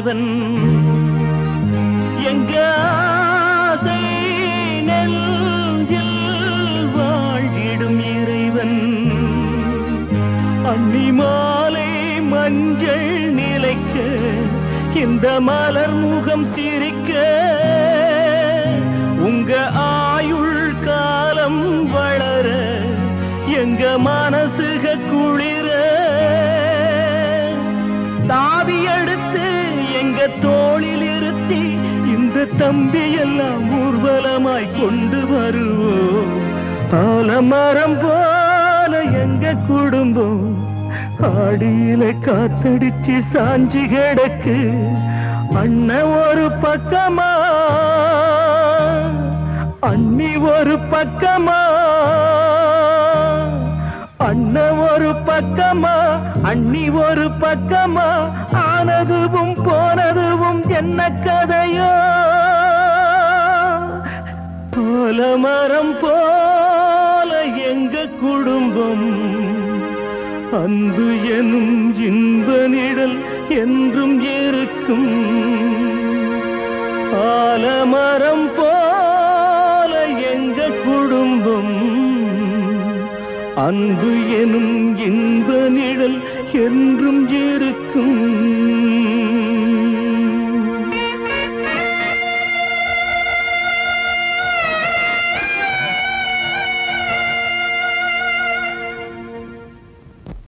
தலைவன் எங்க ஆசை நெஞ்சில் வாழ்கிடும் இறைவன் அன்னி மாலை மஞ்சள் நிலைக்க இந்த மலர் முகம் சிரிக்க உங்க ஆயுள் காலம் வளர எங்க மனசுக குளிர தாவி எடுத்து எங்க தோளில் இருத்தி இந்த தம்பி எல்லாம் ஊர்வலமாய் கொண்டு வருவோம் ஆலமரம் போல எங்க குடும்பம் ஆடியில காத்தடிச்சு சாஞ்சி கிடக்கு அண்ணன் ஒரு பக்கமா அண்ணி ஒரு பக்கமா அண்ணன் ஒரு பக்கமா அண்ணி ஒரு பக்கமா ஆனதுவும் போனதுவும் என்ன கதையோ ஆலமரம் போல எங்க குடும்பம் அன்பு எனும் இன்ப நிழல் என்றும் இருக்கும் ஆலமரம் போல எங்க குடும்பம் அன்பு எனும் இன்ப நிழல் என்றும் இருக்கும்